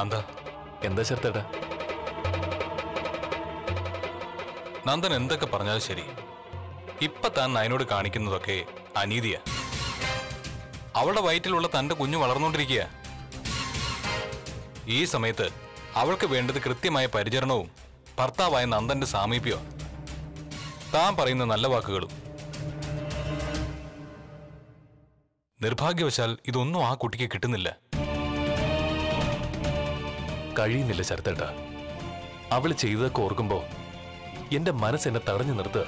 നന്ദ എന്താ ശരത്തേട്ടാ നന്ദൻ എന്തൊക്കെ പറഞ്ഞാലും ശരി ഇപ്പൊ താൻ നയനോട് കാണിക്കുന്നതൊക്കെ അനീതിയാ അവളുടെ വയറ്റിലുള്ള തന്റെ കുഞ്ഞു വളർന്നുകൊണ്ടിരിക്കുക ഈ സമയത്ത് അവൾക്ക് വേണ്ടത് കൃത്യമായ പരിചരണവും ഭർത്താവായ നന്ദന്റെ സാമീപ്യവും താൻ പറയുന്ന നല്ല വാക്കുകളും നിർഭാഗ്യവശാൽ ഇതൊന്നും ആ കുട്ടിക്ക് കിട്ടുന്നില്ല കഴിയുന്നില്ല ശരത്തേട്ടാ അവള് ചെയ്തതൊക്കെ ഓർക്കുമ്പോ എന്റെ മനസ്സ് എന്നെ തടഞ്ഞു നിർത്തുക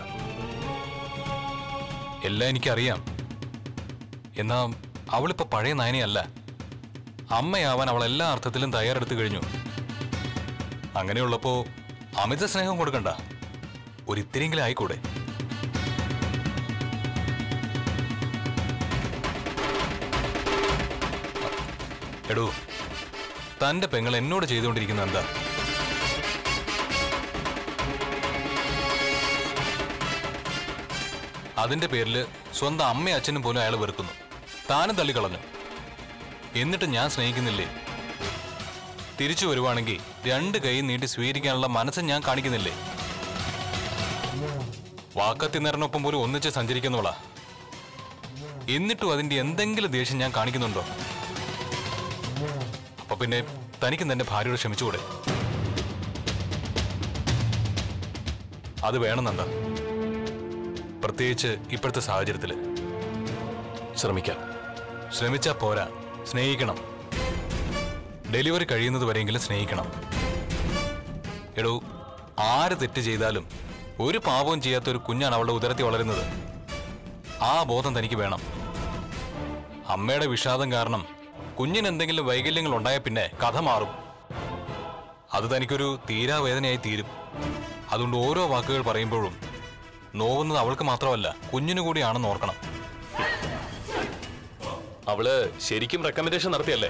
എല്ലാം എനിക്കറിയാം എന്നാ അവളിപ്പോ പഴയ നയനയല്ല അമ്മയാവാൻ അവൾ എല്ലാ അർത്ഥത്തിലും തയ്യാറെടുത്തു കഴിഞ്ഞു അങ്ങനെയുള്ളപ്പോ അമിത സ്നേഹം കൊടുക്കണ്ട ഒരിത്തിരിയെങ്കിലും ആയിക്കൂടെ എടോ തന്റെ പെങ്ങൾ എന്നോട് ചെയ്തുകൊണ്ടിരിക്കുന്ന എന്താ അതിന്റെ പേരിൽ സ്വന്തം അമ്മയും അച്ഛനും പോലും അയാൾ വെറുക്കുന്നു താനും തള്ളിക്കളഞ്ഞു എന്നിട്ട് ഞാൻ സ്നേഹിക്കുന്നില്ലേ തിരിച്ചു വരുവാണെങ്കിൽ രണ്ട് കൈ നീട്ടി സ്വീകരിക്കാനുള്ള മനസ്സ് ഞാൻ കാണിക്കുന്നില്ലേ വാക്കത്തിന്നറിനൊപ്പം പോലും ഒന്നിച്ച് സഞ്ചരിക്കുന്നവളാ എന്നിട്ടും അതിന്റെ എന്തെങ്കിലും ദേഷ്യം ഞാൻ കാണിക്കുന്നുണ്ടോ അപ്പൊ പിന്നെ തനിക്ക് തന്റെ ഭാര്യയോട് ക്ഷമിച്ചുകൂടെ അത് വേണമെന്നെന്താ പ്രത്യേകിച്ച് ഇപ്പോഴത്തെ സാഹചര്യത്തില് ശ്രമിക്കാം ശ്രമിച്ചാ പോരാ സ്നേഹിക്കണം ഡെലിവറി കഴിയുന്നത് വരെയെങ്കിലും സ്നേഹിക്കണം എടോ ആര് തെറ്റ് ചെയ്താലും ഒരു പാപവും ചെയ്യാത്ത ഒരു കുഞ്ഞാണ് അവളുടെ ഉദരത്തിൽ വളരുന്നത് ആ ബോധം തനിക്ക് വേണം അമ്മയുടെ വിഷാദം കാരണം കുഞ്ഞിന് എന്തെങ്കിലും വൈകല്യങ്ങൾ ഉണ്ടായ പിന്നെ കഥ മാറും അത് തനിക്കൊരു തീരാവേദനയായി തീരും അതുകൊണ്ട് ഓരോ വാക്കുകൾ പറയുമ്പോഴും നോവുന്നത് അവൾക്ക് മാത്രമല്ല കുഞ്ഞിനു കൂടിയാണെന്ന് ഓർക്കണം അവള് ശരിക്കും റെക്കമെൻഡേഷൻ നടത്തിയല്ലേ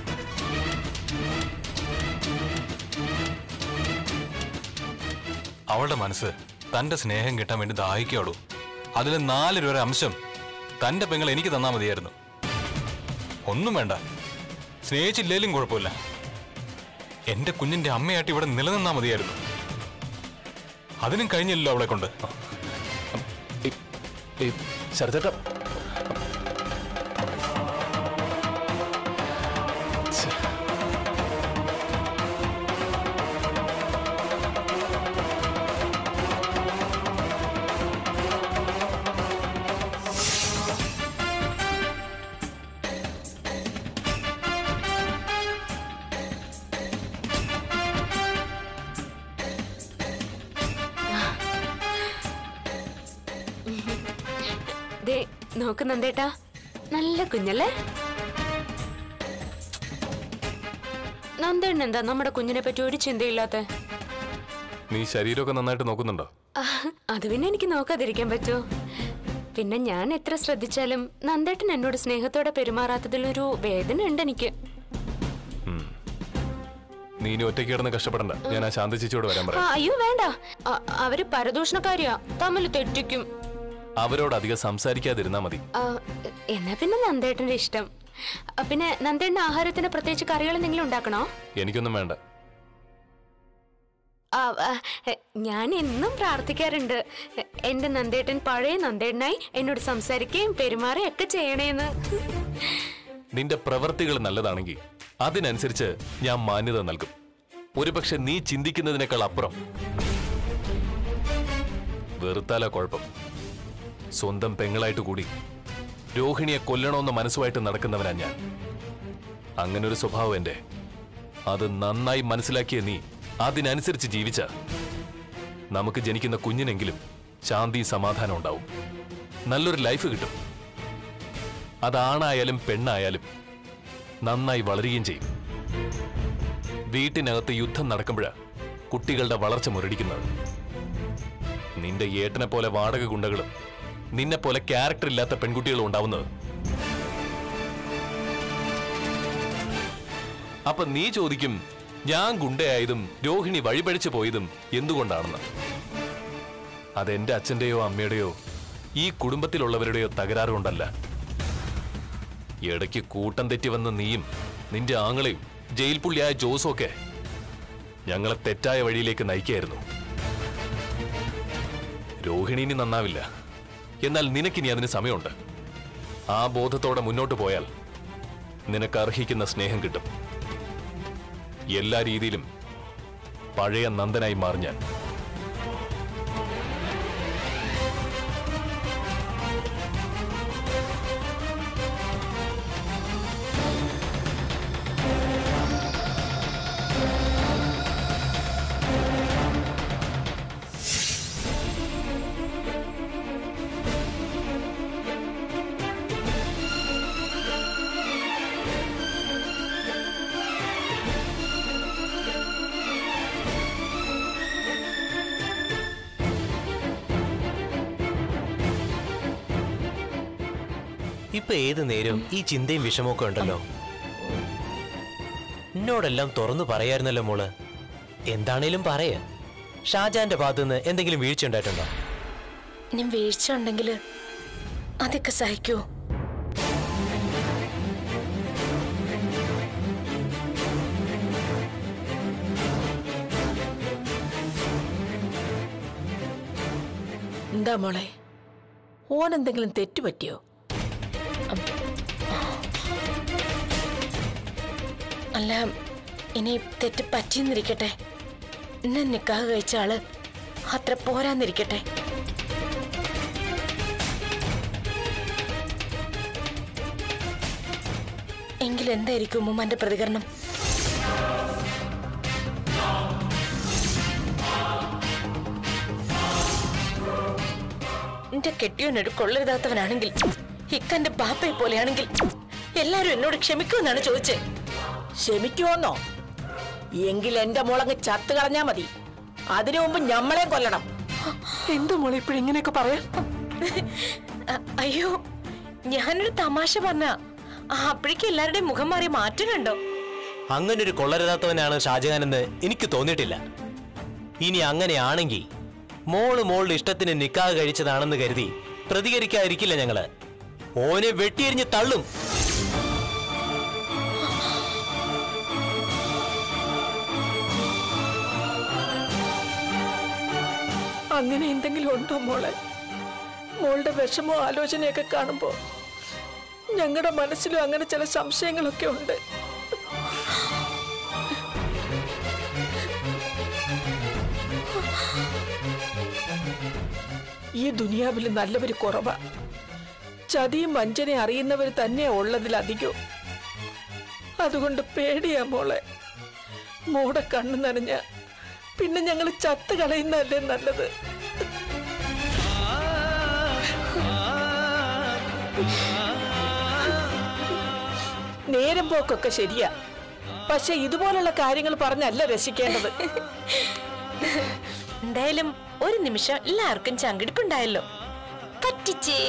അവളുടെ മനസ്സ് തന്റെ സ്നേഹം കിട്ടാൻ വേണ്ടി ദാഹിക്കുള്ളൂ അതിൽ നാല് രൂപ അംശം തന്റെ പെങ്ങൾ എനിക്ക് തന്നാ മതിയായിരുന്നു ഒന്നും വേണ്ട സ്നേഹിച്ചില്ലേലും കുഴപ്പമില്ല എന്റെ കുഞ്ഞിന്റെ അമ്മയായിട്ട് ഇവിടെ നിലനിന്നാ മതിയായിരുന്നു അതിനും കഴിഞ്ഞില്ലല്ലോ അവളെ കൊണ്ട് ശരത്തേട്ടാ ദേ നോക്ക് നന്ദേട്ടാ നല്ല കുഞ്ഞല്ലേ നന്ദേണ്ണ എന്താ നമ്മുടെ കുഞ്ഞിനെ പറ്റി ഒരു ചിന്തയില്ലാത്ത നീ ശരീരമൊക്കെ നന്നായിട്ട് നോക്കുന്നുണ്ടോ അത് പിന്നെ എനിക്ക് നോക്കാതിരിക്കാൻ പറ്റുമോ പിന്നെ ഞാൻ എത്ര ശ്രദ്ധിച്ചാലും നന്ദേട്ടൻ എന്നോട് സ്നേഹത്തോടെ പെരുമാറാത്തതിലൊരു വേദന ഉണ്ട് എനിക്ക് നീ ഇനി ഒറ്റയ്ക്ക് കിടന്ന് കഷ്ടപ്പെടണ്ട ഞാൻ ആ ശാന്ത ചേച്ചിയോട് വരാൻ ആ, പറയാം അയ്യോ വേണ്ട അ- അവര് പരദൂഷണക്കാരിയാ തമ്മിൽ തെറ്റിക്കും അവരോട് അധികം സംസാരിക്കാതിരുന്നാ മതി ആ, എന്നാ പിന്നെ നന്ദേട്ടന്റെ ഇഷ്ടം ആ, പിന്നെ നന്ദേട്ടന്റെ ആഹാരത്തിന് പ്രത്യേകിച്ച് കറികൾ എന്തെങ്കിലും ഉണ്ടാക്കണോ എനിക്കൊന്നും വേണ്ട ആ, ആ, എ, ഞാൻ എന്നും പ്രാർത്ഥിക്കാറുണ്ട് എ, എന്റെ നന്ദേട്ടൻ പഴയ നന്ദേട്ടനായി എന്നോട് സംസാരിക്കുകയും പെരുമാറുകയും ഒക്കെ ചെയ്യണേന്ന് നിന്റെ പ്രവൃത്തികൾ നല്ലതാണെങ്കിൽ അതിനനുസരിച്ച് ഞാൻ മാന്യത നൽകും ഒരുപക്ഷെ നീ ചിന്തിക്കുന്നതിനേക്കാൾ അപ്പുറം വെറുത്താലാ കുഴപ്പം സ്വന്തം പെങ്ങളായിട്ട് കൂടി രോഹിണിയെ കൊല്ലണമെന്ന മനസ്സുമായിട്ട് നടക്കുന്നവനാ ഞാൻ അങ്ങനൊരു സ്വഭാവം എന്റെ അത് നന്നായി മനസ്സിലാക്കിയ നീ അതിനനുസരിച്ച് ജീവിച്ച നമുക്ക് ജനിക്കുന്ന കുഞ്ഞിനെങ്കിലും ശാന്തി സമാധാനം ഉണ്ടാവും നല്ലൊരു ലൈഫ് കിട്ടും അതാണായാലും പെണ്ണായാലും നന്നായി വളരുകയും ചെയ്യും വീട്ടിനകത്ത് യുദ്ധം നടക്കുമ്പോഴാ കുട്ടികളുടെ വളർച്ച മുരടിക്കുന്നത് നിന്റെ ഏട്ടനെ പോലെ വാടക ഗുണ്ടകളും നിന്നെ പോലെ ക്യാരക്ടർ ഇല്ലാത്ത പെൺകുട്ടികളും ഉണ്ടാവുന്നത് അപ്പൊ നീ ചോദിക്കും ഞാൻ ഗുണ്ടയായതും രോഹിണി വഴിപഴിച്ചു പോയതും എന്തുകൊണ്ടാണെന്ന് അതെന്റെ അച്ഛന്റെയോ അമ്മയുടെയോ ഈ കുടുംബത്തിലുള്ളവരുടെയോ തകരാറുകൊണ്ടല്ല ഇടയ്ക്ക് കൂട്ടം തെറ്റി വന്ന നീയും നിന്റെ ആങ്ങളെയും ജയിൽ പുള്ളിയായ ജോസും ഒക്കെ ഞങ്ങളെ തെറ്റായ വഴിയിലേക്ക് നയിക്കായിരുന്നു രോഹിണി ഇനി നന്നാവില്ല എന്നാൽ നിനക്കിനി അതിന് സമയമുണ്ട് ആ ബോധത്തോടെ മുന്നോട്ട് പോയാൽ നിനക്ക് അർഹിക്കുന്ന സ്നേഹം കിട്ടും എല്ലാ രീതിയിലും പഴയ നന്ദനായി മാറി ഞാൻ ഇപ്പൊ ഏത് നേരവും ഈ ചിന്തയും വിഷമമൊക്കെ ഉണ്ടല്ലോ എന്നോടെല്ലാം തുറന്നു പറയായിരുന്നല്ലോ മോള് എന്താണേലും പറയ ഷാജാന്റെ ഭാഗത്തുനിന്ന് എന്തെങ്കിലും വീഴ്ച ഉണ്ടായിട്ടുണ്ടോ ഇനി വീഴ്ച ഉണ്ടെങ്കിൽ അതൊക്കെ സഹിക്കൂ എന്താ മോളെ ഓൻ എന്തെങ്കിലും തെറ്റ് പറ്റിയോ അല്ല ഇനി തെറ്റ് പറ്റിയെന്നിരിക്കട്ടെ എന്നെ നിക്കാഹ് കഴിച്ച ആള് അത്ര പോരാന്നിരിക്കട്ടെ എങ്കിൽ എന്തായിരിക്കും ഉമ്മാന്റെ പ്രതികരണം എന്റെ കെട്ടിയോനൊരു കൊള്ളരുതാത്തവനാണെങ്കിൽ ഇക്കന്റെ ബാപ്പയെ പോലെയാണെങ്കിൽ എല്ലാരും എന്നോട് ക്ഷമിക്കുമെന്നാണ് ചോദിച്ചത് ക്ഷമിക്കുമെന്നോ എങ്കിൽ എന്റെ മോളങ്ങ് ചത്ത് കളഞ്ഞാ മതി അതിനു മുമ്പ് ഞമ്മളെ കൊല്ലണം എന്തു മോളെ ഇപ്പോഴും ഇങ്ങനെയൊക്കെ പറയാം അ- അയ്യോ ഞാനൊരു തമാശ പറഞ്ഞ അപ്പോഴേക്കും എല്ലാവരുടെയും മുഖം മാറി മാറ്റം കണ്ടോ അങ്ങനൊരു കൊള്ളരുതാത്തവനാണ് ഷാജഹാൻ എന്ന് എനിക്ക് തോന്നിയിട്ടില്ല ഇനി അങ്ങനെയാണെങ്കിൽ മോള് മോളുടെ ഇഷ്ടത്തിന് നിക്കാഹ് കഴിച്ചതാണെന്ന് കരുതി പ്രതികരിക്കാതിരിക്കില്ല ഞങ്ങള് ഓനെ വെട്ടിയെറിഞ്ഞ് തള്ളും അങ്ങനെ എന്തെങ്കിലും ഉണ്ടോ മോളെ മോളുടെ വിഷമോ ആലോചനയൊക്കെ കാണുമ്പോ ഞങ്ങളുടെ മനസ്സിലും അങ്ങനെ ചില സംശയങ്ങളൊക്കെ ഉണ്ട് ഈ ദുനിയാവിൽ നല്ലവര് കുറവാ ചതിയും വഞ്ചനയും അറിയുന്നവർ തന്നെയാ ഉള്ളതിലധികം അതുകൊണ്ട് പേടിയാ മോളെ മോടെ കണ്ണു നനഞ്ഞ പിന്നെ ഞങ്ങൾ ചത്ത് കളയുന്നതല്ലേ നല്ലത് നേരം പോക്കൊക്കെ ശരിയാ പക്ഷെ ഇതുപോലുള്ള കാര്യങ്ങൾ പറഞ്ഞല്ല രസിക്കേണ്ടത് എന്തായാലും ഒരു നിമിഷം എല്ലാവർക്കും ചങ്കിടിപ്പുണ്ടായല്ലോ പറ്റിച്ചേ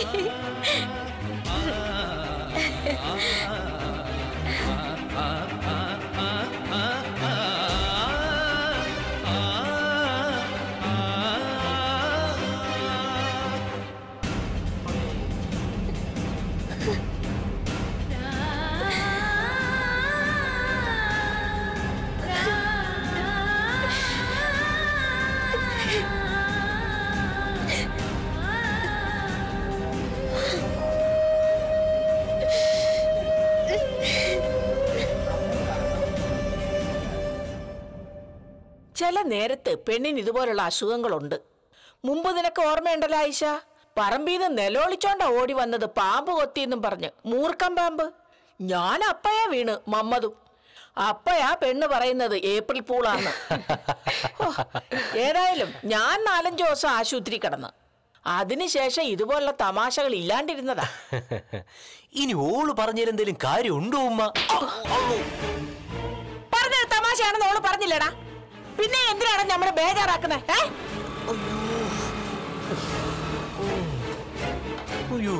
ചില നേരത്ത് പെണ്ണിന് ഇതുപോലുള്ള അസുഖങ്ങളുണ്ട് മുമ്പ് നിനക്ക് ഓർമ്മയുണ്ടല്ലോ ആയിഷ പറമ്പീന്ന് നിലവിളിച്ചോണ്ടാ ഓടി വന്നത് പാമ്പ് കൊത്തിയെന്നും പറഞ്ഞ് മൂർക്കം പാമ്പ് ഞാൻ അപ്പയാ വീണ് മമ്മതും അപ്പയാ പെണ്ണ് പറയുന്നത് ഏപ്രിൽ പൂളാന്ന് ഓ, ഏതായാലും ഞാൻ നാലഞ്ചു ദിവസം ആശുപത്രി കിടന്ന് അതിനുശേഷം ഇതുപോലുള്ള തമാശകൾ ഇല്ലാണ്ടിരുന്നതാ ഇനി ഓള് പറഞ്ഞതിലെന്തേലും കാര്യമുണ്ടോ ഉമ്മ പറഞ്ഞത് തമാശയാണെന്ന് ഓള് പറഞ്ഞില്ലടാ പിന്നെ എന്തിനാണ് നമ്മളെ ബേജാറാക്കുന്നത് ഏ അയ്യോ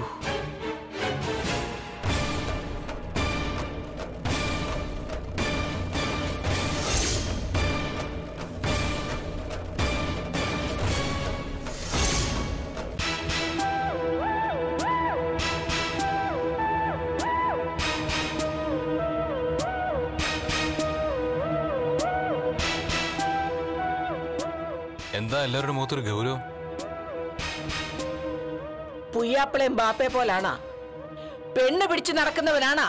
എന്താ എല്ലാവരുടെ മുഖത്തൊരു ഗൗരവം പുയ്യാപ്പിളയും ബാപ്പയെ പോലാണാ പെണ്ണ് പിടിച്ചു നടക്കുന്നവനാണാ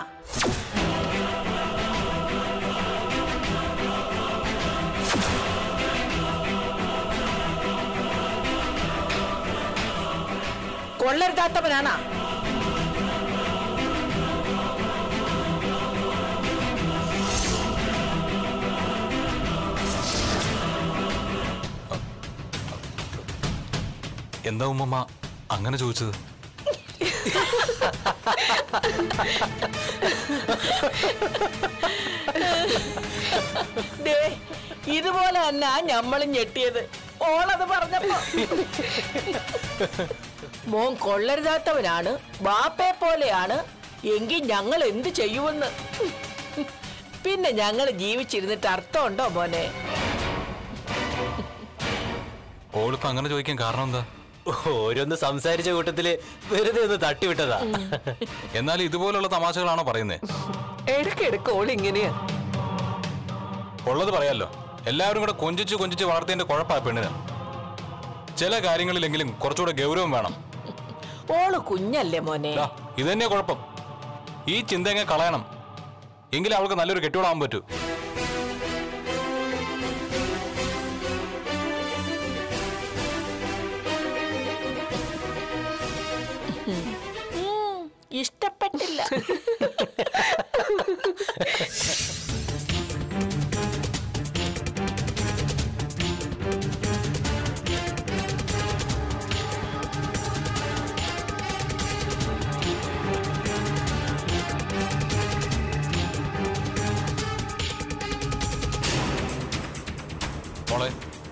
കൊള്ളരുതാത്തവനാണാ എന്താ ഉമ്മമ്മ അങ്ങനെ ചോദിച്ചത് ദേ ഇതുപോലെ തന്നെ ഞമ്മളും ഞെട്ടിയത് ഓളത് പറഞ്ഞപ്പോ മോൻ കൊള്ളരുതാത്തവനാണ് ബാപ്പയെ പോലെയാണ് എങ്കിൽ ഞങ്ങൾ എന്ത് ചെയ്യുമെന്ന് പിന്നെ ഞങ്ങൾ ജീവിച്ചിരുന്നിട്ട് അർത്ഥമുണ്ടോ മോനെ ഓളിപ്പോ അങ്ങനെ ചോദിക്കാൻ കാരണം എന്താ ഓരോന്ന് സംസാരിച്ച കൂട്ടത്തില് വെറുതെ ഒന്ന് തട്ടിവിട്ടതാ എന്നാൽ ഇതുപോലുള്ള തമാശകളാണോ പറയുന്നേ ഇടയ്ക്കിടയ്ക്ക് ഓൾ ഇങ്ങനെയാ ഉള്ളത് പറയാലോ എല്ലാവരും കൂടെ കൊഞ്ചിച്ച് കൊഞ്ചിച്ച് വളർത്തിയതിന്റെ കുഴപ്പമാ പെണ്ണിന് ചില കാര്യങ്ങളിലെങ്കിലും കുറച്ചുകൂടെ ഗൗരവം വേണം ഓള് കുഞ്ഞല്ലേ മോനെ ദാ, ഇത് തന്നെയാ കുഴപ്പം ഈ ചിന്ത എങ്ങനെ കളയണം എങ്കിലേ അവൾക്ക് നല്ലൊരു കെട്ടിയോളാവാൻ പറ്റൂ ഇഷ്ടപ്പെട്ടില്ല മോളെ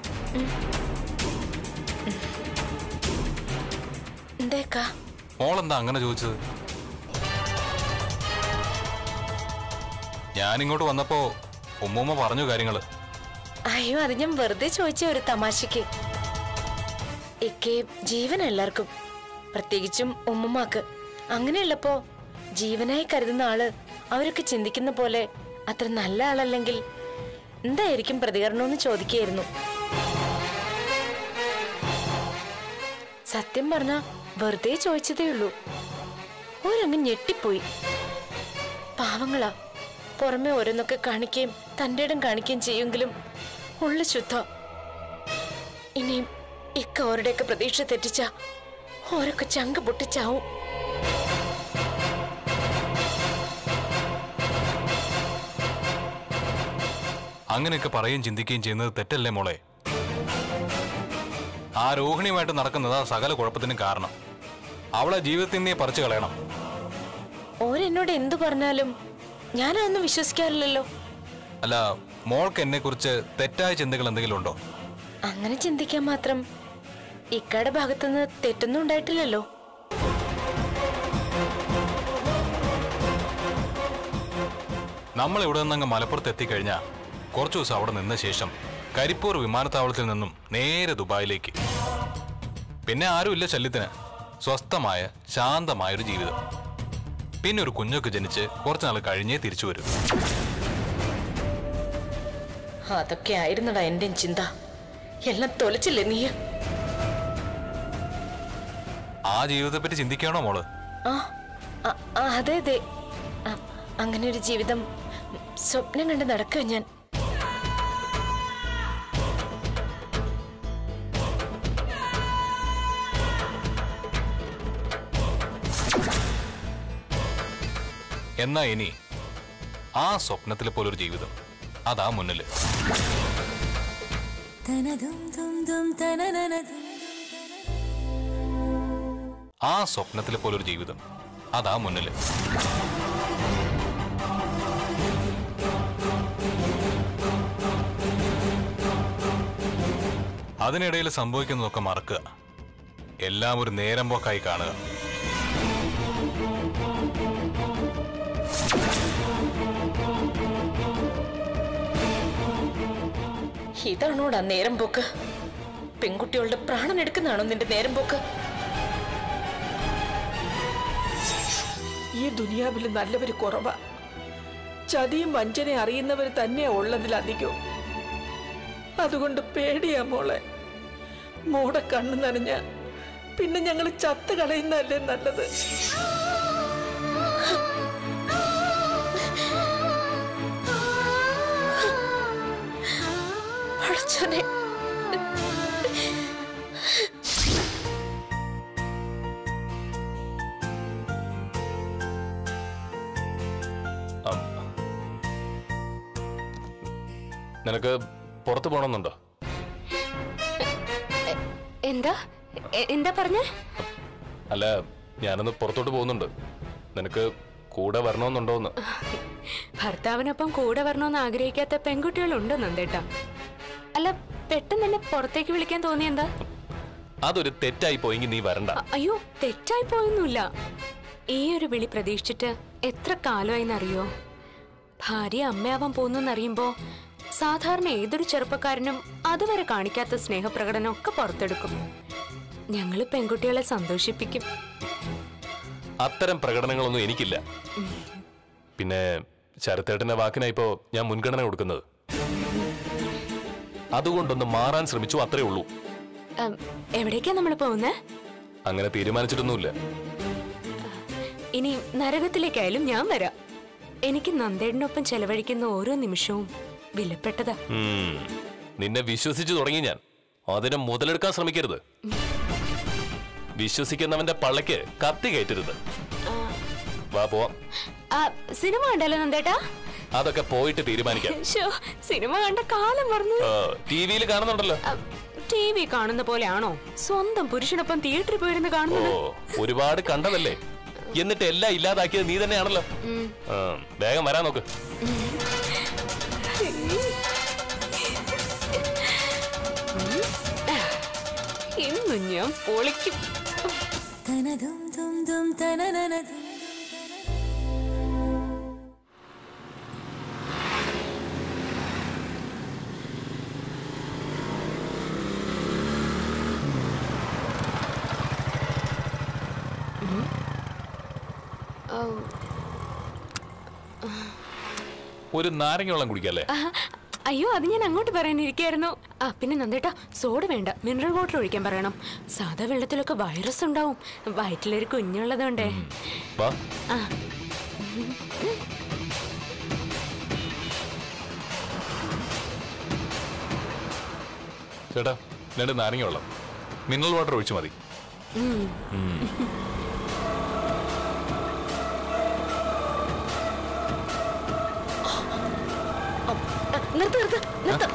എന്തേക്കാ മോളെന്താ അങ്ങനെ ചോദിച്ചത് ഞാനിങ്ങോട്ട് വന്നപ്പോ ഉമ്മൂമ്മ പറഞ്ഞു കാര്യങ്ങള് അയ്യോ അത് ഞാൻ വെറുതെ ചോദിച്ച ഒരു തമാശക്ക് ഇക്കെ ജീവൻ എല്ലാവർക്കും പ്രത്യേകിച്ചും ഉമ്മമാക്ക് അങ്ങനെയുള്ളപ്പോ ജീവനായി കരുതുന്ന ആള് അവരൊക്കെ ചിന്തിക്കുന്ന പോലെ അത്ര നല്ല ആളല്ലെങ്കിൽ എന്തായിരിക്കും പ്രതികരണമെന്ന് ചോദിക്കുകയായിരുന്നു സത്യം പറഞ്ഞ വെറുതെ ചോദിച്ചതേ ഉള്ളൂ ഓരങ്ങ് ഞെട്ടിപ്പോയി പാവങ്ങളാ പുറമെ ഓരോന്നൊക്കെ കാണിക്കുകയും തൻ്റെ ഇടം കാണിക്കുകയും ചെയ്യുമെങ്കിലും ഉള്ളു ശുദ്ധ ഇനിയും ഇക്ക ഓരുടെയൊക്കെ പ്രതീക്ഷ തെറ്റിച്ച ഓരൊക്കെ ചങ്ക് പൊട്ടിച്ചാവും അങ്ങനെയൊക്കെ പറയുകയും ചിന്തിക്കുകയും ചെയ്യുന്നത് തെറ്റല്ലേ മോളെ ആ രോഹിണിയുമായിട്ട് നടക്കുന്നതാ സകല കുഴപ്പത്തിനും കാരണം അവളെ ജീവിതത്തിൽ നീ പറിച്ചു കളയണം ഓരെന്നോട് എന്തു പറഞ്ഞാലും ഞാനതൊന്നും വിശ്വസിക്കാറില്ലല്ലോ അല്ല മോൾക്ക് എന്നെ കുറിച്ച് തെറ്റായ ചിന്തകൾ എന്തെങ്കിലും ഉണ്ടോ അങ്ങനെ ചിന്തിക്കാൻ മാത്രം ഇക്കയുടെ ഭാഗത്തുനിന്ന് തെറ്റൊന്നും ഉണ്ടായിട്ടില്ലല്ലോ നമ്മൾ ഇവിടെ നിന്നങ്ങ് മലപ്പുറത്ത് എത്തിക്കഴിഞ്ഞാൽ കുറച്ചു ദിവസം അവിടെ നിന്ന ശേഷം കരിപ്പൂർ വിമാനത്താവളത്തിൽ നിന്നും നേരെ ദുബായിലേക്ക് പിന്നെ ആരുമില്ല ശല്യത്തിന് സ്വസ്ഥമായ ശാന്തമായ ഒരു ജീവിതം പിന്നെ ഒരു കുഞ്ഞൊക്കെ ജനിച്ച് കുറച്ചു നാൾ കഴിഞ്ഞേ തിരിച്ചു വരും അതൊക്കെ ആയിരുന്നടാ എന്റെ ചിന്ത എല്ലാം തൊലച്ചില്ലേ നീ ആ ജീവിതത്തെപ്പറ്റി ചിന്തിക്കുകയാണോ മോള് ആ ആ, ആ, അതെ അതെ ആ, അങ്ങനെ ഒരു ജീവിതം സ്വപ്നം കണ്ട് നടക്കുക ഞാൻ എന്നാ ഇനി ആ സ്വപ്നത്തിലെ പോലൊരു ജീവിതം അതാ മുന്നില് ആ സ്വപ്നത്തിലെ പോലൊരു ജീവിതം അതാ മുന്നില് അതിനിടയിൽ സംഭവിക്കുന്നതൊക്കെ മറക്കുക എല്ലാം ഒരു നേരം പോക്കായി കാണുക ഇതാണോടാ നേരം പോക്ക് പെൺകുട്ടികളുടെ പ്രാണൻ എടുക്കുന്നതാണോ നിന്റെ നേരം പോക്ക് ഈ ദുനിയാവിൽ നല്ലവര് കുറവാ ചതിയും വഞ്ചനയും അറിയുന്നവർ തന്നെയാ ഉള്ളതിലധികവും അതുകൊണ്ട് പേടിയാ മോളെ മോടെ കണ്ണു നനഞ്ഞ പിന്നെ ഞങ്ങൾ ചത്ത് കളയുന്നതല്ലേ നല്ലത് പടച്ചോനെ അം. നിനക്ക് പുറത്തു പോകണമെന്നുണ്ടോ എന്താ എ- എന്താ പറഞ്ഞ അല്ല ഞാനൊന്ന് പുറത്തോട്ട് പോകുന്നുണ്ട് നിനക്ക് കൂടെ വരണമെന്നുണ്ടോന്ന് ഭർത്താവിനൊപ്പം കൂടെ വരണമെന്ന് ആഗ്രഹിക്കാത്ത പെൺകുട്ടികളുണ്ട് നന്ദേട്ടാ അല്ല പെട്ടെന്ന് എന്നെ പുറത്തേക്ക് വിളിക്കാൻ തോന്നിയെന്താ അതൊരു തെറ്റായി പോയെങ്കിൽ നീ വരണ്ട അ- അയ്യോ തെറ്റായി പോയൊന്നുമില്ല ഈ ഒരു വിളി പ്രതീക്ഷിച്ചിട്ട് എത്ര കാലമായിന്നറിയോ ഭാര്യ അമ്മയാവാൻ പോകുന്നറിയുമ്പോ സാധാരണ ഏതൊരു ചെറുപ്പക്കാരനും അതുവരെ കാണിക്കാത്ത സ്നേഹപ്രകടനം ഒക്കെ പുറത്തെടുക്കും ഞങ്ങള് പെൺകുട്ടികളെ സന്തോഷിപ്പിക്കും അത്തരം പ്രകടനങ്ങളൊന്നും എനിക്കില്ല പിന്നെ ശരത്തേട്ടന്റെ വാക്കിനായിപ്പോ ഞാൻ മുൻഗണന കൊടുക്കുന്നത് അതുകൊണ്ടൊന്ന് മാറാൻ ശ്രമിച്ചു അത്രേ ഉള്ളൂ ഉം, എവിടേക്കാ നമ്മൾ പോകുന്നേ അങ്ങനെ തീരുമാനിച്ചിട്ടൊന്നുമില്ല ഇനി നരകത്തിലേക്കായാലും ഞാൻ വരാം എനിക്ക് നന്ദേടിനൊപ്പം ചെലവഴിക്കുന്ന ഓരോ നിമിഷവും വിലപ്പെട്ടതാ ഉം. നിന്നെ വിശ്വസിച്ചു തുടങ്ങി ഞാൻ അതിനെ മുതലെടുക്കാൻ ശ്രമിക്കരുത് വിശ്വസിക്കുന്നവന്റെ പള്ളക്ക് കത്തി കയറ്റരുത് വാ പോവാം ആ, സിനിമ കണ്ടല്ലോ നന്ദേട്ടാ അതൊക്കെ പോയിട്ട് തീരുമാനിക്കാം ശോ, സിനിമ കണ്ട കാലം മറന്നു ടി വിയിൽ കാണുന്നുണ്ടല്ലോ ടി വി കാണുന്ന പോലെയാണോ സ്വന്തം പുരുഷനൊപ്പം തിയേറ്ററിൽ പോയിരുന്ന് ഓ കാണുന്നത് ഒരുപാട് കണ്ടതല്ലേ എന്നിട്ട് എല്ലാം ഇല്ലാതാക്കിയത് നീ തന്നെയാണല്ലോ ആ, വേഗം വരാൻ നോക്ക് ഇന്ന് ഞാൻ പൊളിക്കും ഒരു നാരങ്ങ വെള്ളം കുടിക്കല്ലേ ആ, അയ്യോ അത് ഞാൻ അങ്ങോട്ട് പറയാനിരിക്കായിരുന്നു ആ പിന്നെ നന്ദേട്ടാ സോഡ വേണ്ട മിനറൽ വാട്ടർ ഒഴിക്കാൻ പറയണം സാധാ വെള്ളത്തിലൊക്കെ വൈറസ് ഉണ്ടാവും വയറ്റിലൊരു കുഞ്ഞുള്ളതുകൊണ്ടേ വാ ആ ചേട്ടാ രണ്ട് നാരങ്ങ വെള്ളം മിനറൽ വാട്ടർ ഒഴിച്ചു മതി നിർത്ത് നിർത്ത് നിർത്ത്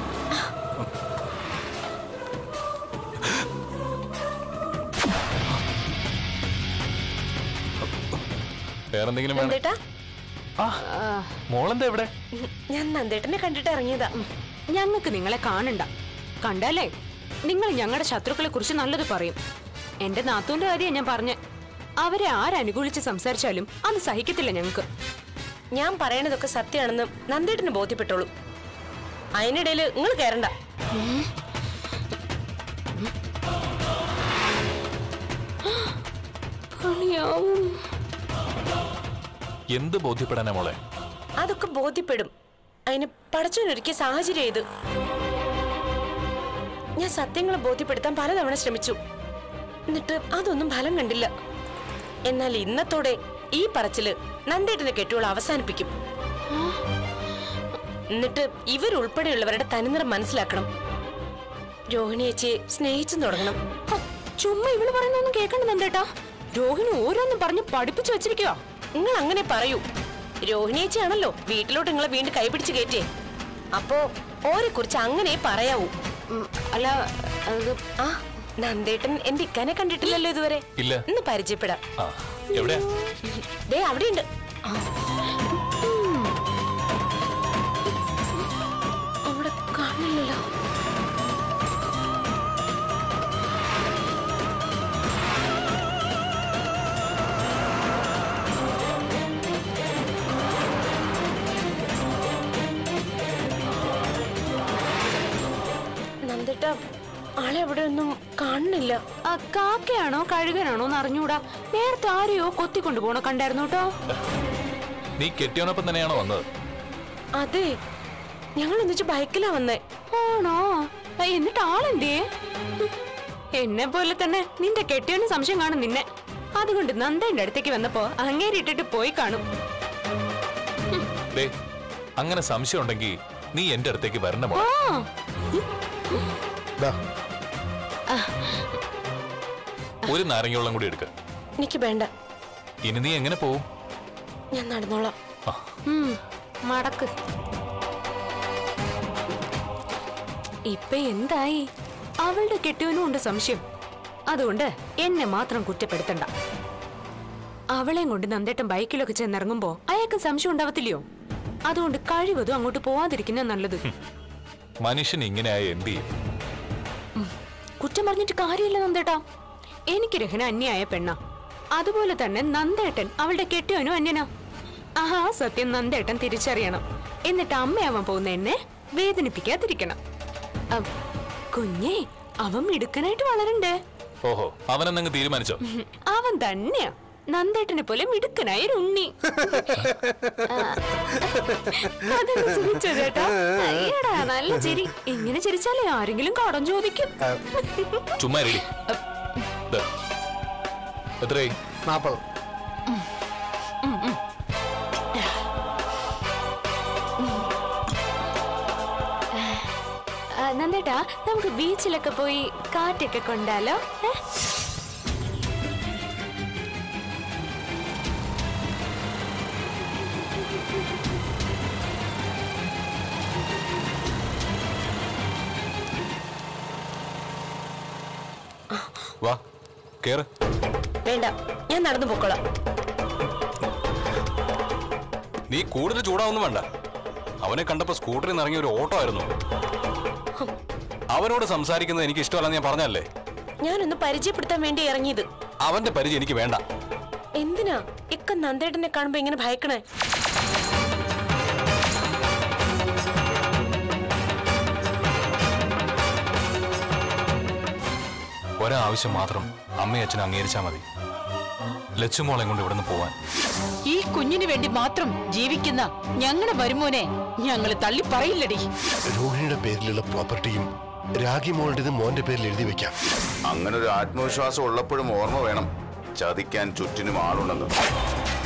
വേറെന്തെങ്കിലും വേണം നന്ദേട്ടാ മോളെന്താ എവിടെ ഞാൻ നന്ദേട്ടനെ കണ്ടിട്ട് ഇറങ്ങിയതാ ഞങ്ങൾക്ക് നിങ്ങളെ കാണണ്ട കണ്ടല്ലേ നിങ്ങൾ ഞങ്ങളുടെ ശത്രുക്കളെ കുറിച്ച് നല്ലത് പറയും എന്റെ നാത്തൂന്റെ കാര്യം ഞാൻ പറഞ്ഞ അവരെ ആരനുകൂലിച്ച് സംസാരിച്ചാലും അത് സഹിക്കത്തില്ല ഞങ്ങൾക്ക് ഞാൻ പറയണതൊക്കെ സത്യമാണെന്ന് നന്ദേട്ടന് ബോധ്യപ്പെട്ടോളൂ അതിനിടയിൽ നിങ്ങൾ കയറണ്ട കളിയാവും എന്ത് ബോധ്യപ്പെടാനാ മോളെ അതൊക്കെ ബോധ്യപ്പെടും അതിന് പടച്ചോനൊരുക്കിയ സാഹചര്യം ഇത് ഞാൻ സത്യങ്ങളെ ബോധ്യപ്പെടുത്താൻ പലതവണ ശ്രമിച്ചു എന്നിട്ട് അതൊന്നും ഫലം കണ്ടില്ല എന്നാൽ ഇന്നത്തോടെ ഈ പറച്ചില് നന്ദേട്ടനെ കെട്ടുകൾ അവസാനിപ്പിക്കും എന്നിട്ട് ഇവരുൾപ്പെടെയുള്ളവരുടെ തനിനിറം മനസ്സിലാക്കണം രോഹിണി ചേച്ചിയെ സ്നേഹിച്ചും തുടങ്ങണം ഹ, ചുമ്മാ ഇവള് പറയുന്നൊന്നും കേൾക്കണ്ട നന്ദേട്ടാ രോഹിണി ഓരോന്നും പറഞ്ഞ് പഠിപ്പിച്ചു വെച്ചിരിക്കുക നിങ്ങൾ അങ്ങനെ പറയൂ രോഹിണി ചേച്ചിയാണല്ലോ വീട്ടിലോട്ട് നിങ്ങളെ വീണ്ടും കൈപിടിച്ച് കയറ്റേ അപ്പോ ഓരെ കുറിച്ച് അങ്ങനെ പറയാവൂ അല്ല അത് ആ നന്ദേട്ടൻ എന്റെ ഇക്കാനെ കണ്ടിട്ടില്ലല്ലോ ഇതുവരെ ഇല്ല. ഇന്ന് പരിചയപ്പെടാം ആ എവിടെയാ ദേ അവിടെയുണ്ട് ആ. അവിടെ കാണില്ലല്ലോ നന്ദേട്ട ആളെ അവിടെ ഒന്നും കാണുന്നില്ല ആ കാക്കയാണോ കഴുകനാണോ എന്ന് അറിഞ്ഞൂടാ നേരത്തെ ആരെയോ കൊത്തിക്കൊണ്ടു പോണ കണ്ടായിരുന്നു കേട്ടോ നീ കെട്ടിയോനൊപ്പം തന്നെയാണോ വന്നത് അതെ ഞങ്ങൾ ഒന്നിച്ച് ബൈക്കിലാ വന്നേ ആണോ ആ, എന്നിട്ട് ആളെന്തേ എന്നെ പോലെ തന്നെ നിന്റെ കെട്ടിയവന് സംശയം കാണും നിന്നെ അതുകൊണ്ട് നന്ദന്റെ അടുത്തേക്ക് വന്നപ്പോ അങ്ങേരി ഇട്ടിട്ട് പോയി കാണും ദേ അങ്ങനെ സംശയം ഉണ്ടെങ്കിൽ നീ എന്റെ അടുത്തേക്ക് വരണ മോളെ ആ ദാ, ഒരു നാരങ്ങ കൂടി എടുക്ക എനിക്ക് വേണ്ട ഇനി നീ എങ്ങനെ പോവും ഞാൻ നടന്നോളാം ഉം, മടക്ക് ഇപ്പൊ എന്തായി അവളുടെ കെട്ടിയവനും ഉണ്ട് സംശയം അതുകൊണ്ട് എന്നെ മാത്രം കുറ്റപ്പെടുത്തണ്ട അവളെയും കൊണ്ട് നന്ദേട്ടൻ ബൈക്കിലൊക്കെ ചെന്നിറങ്ങുമ്പോ അയാൾക്ക് സംശയം ഉണ്ടാവത്തില്ലയോ അതുകൊണ്ട് കഴിവതും അങ്ങോട്ട് പോവാതിരിക്കുന്ന നല്ലത് മനുഷ്യൻ ഇങ്ങനെയായ എന്ത് ചെയ്യും കുറ്റം പറഞ്ഞിട്ട് കാര്യമില്ല നന്ദേട്ടാ എനിക്ക് രഹന അന്യായ പെണ്ണ അതുപോലെ തന്നെ നന്ദേട്ടൻ അവളുടെ കെട്ടിയവനും അന്യനാ ആഹാ സത്യം നന്ദേട്ടൻ തിരിച്ചറിയണം എന്നിട്ട് അമ്മയാവാൻ പോകുന്ന എന്നെ വേദനിപ്പിക്കാതിരിക്കണം അം, കുഞ്ഞേ അവൻ മിടുക്കനായിട്ട് വളരണ്ടേ ഓഹോ അവനെന്നങ്ങ് തീരുമാനിച്ചോ ഉം, അവൻ തന്നെയാ നന്ദേട്ടനെ പോലെ മിടുക്കനായ ഒരു ഉണ്ണി ആ, അതൊന്ന് സൂചിച്ചോ ചേട്ടാ അയ്യടാ നല്ല ചിരി ഇങ്ങനെ ചിരിച്ചാലേ ആരെങ്കിലും കടം ചോദിക്കും ചുമ്മാ റെഡി എത്രയായി നാപ്പത് ആ, നന്ദേട്ടാ നമുക്ക് ബീച്ചിലൊക്കെ പോയി കാറ്റൊക്കെ കൊണ്ടാലോ ഏ? വാ കേറ് വേണ്ട ഞാൻ നടന്നു പൊക്കോളാം നീ കൂടുതൽ ചൂടാവൊന്നും വേണ്ട അവനെ കണ്ടപ്പോ സ്കൂട്ടറിൽ നിന്ന് ഇറങ്ങിയ ഒരു ഓട്ടോ ആയിരുന്നു അവനോട് സംസാരിക്കുന്നത് എനിക്ക് ഇഷ്ടമല്ലെന്ന് ഞാൻ പറഞ്ഞല്ലേ ഞാനൊന്ന് പരിചയപ്പെടുത്താൻ വേണ്ടി ഇറങ്ങിയത് അവന്റെ പരിചയം എനിക്ക് വേണ്ട എന്തിനാ ഇക്ക നന്ദേട്ടനെ കാണുമ്പോ ഇങ്ങനെ ഭയക്കണേ ഒരാവശ്യം മാത്രം അമ്മയും അച്ഛനും അംഗീകരിച്ചാൽ മതി ലച്ചുമോളെ കൊണ്ട് ഇവിടുന്ന് പോവാൻ ഈ കുഞ്ഞിന് വേണ്ടി മാത്രം ജീവിക്കുന്ന ഞങ്ങളുടെ വരുമോനെ ഞങ്ങൾ തള്ളി പറയില്ലടി രോഹിണിയുടെ പേരിലുള്ള പ്രോപ്പർട്ടിയും രാഗി മോളുടേത് മോന്റെ പേരിൽ എഴുതി വെക്കാം അങ്ങനെ ഒരു ആത്മവിശ്വാസം ഉള്ളപ്പോഴും ഓർമ്മ വേണം ചതിക്കാൻ ചുറ്റിനും ആളുണ്ടെന്ന്